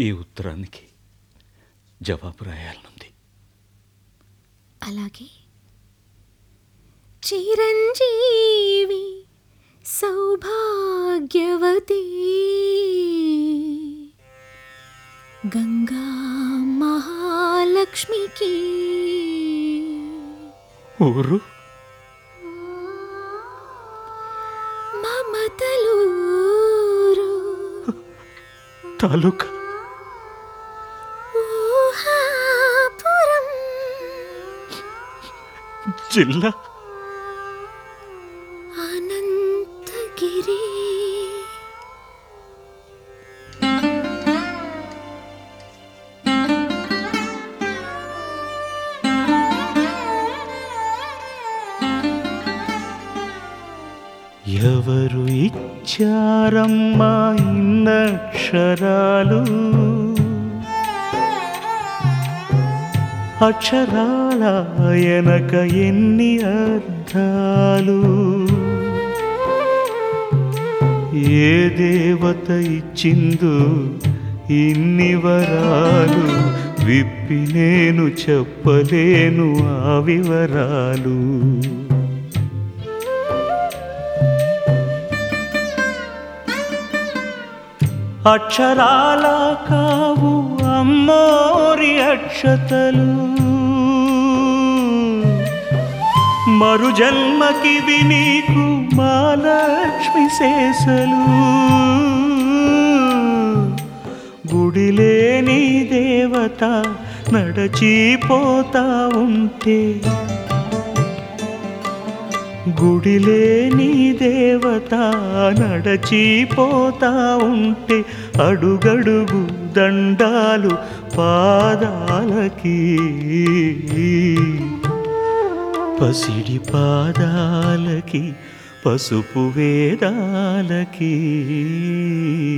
ఈ ఉత్తరానికి జవాబు రాయాలనుంది అలాగే చిరంజీవి సౌభాగ్యవతి గంగా మహాలక్ష్మికి ఊరు మమతలూరు తాలూకా ఊహాపురం జిల్లా అనంతగిరి ఎవరు ఇచ్చారమ్మా ఇన్నక్షరాలు అక్షరాల ఎనక ఎన్ని అర్థాలు ఏ దేవత ఇచ్చిందో ఇన్ని వరాలు విప్పి నేను చెప్పలేను ఆ వివరాలు అక్షరాల కావు అమ్మోరి అక్షతలు మరు జన్మకివి నీకు మా లక్ష్మి శేషలు గుడిలేని దేవత నడచిపోతా ఉంటే గుడిలేని దేవత నడచిపోతా ఉంటే అడుగడుగు దండాలు పాదాలకి పసిడి పాదాలకి పసుపు వేదాలకి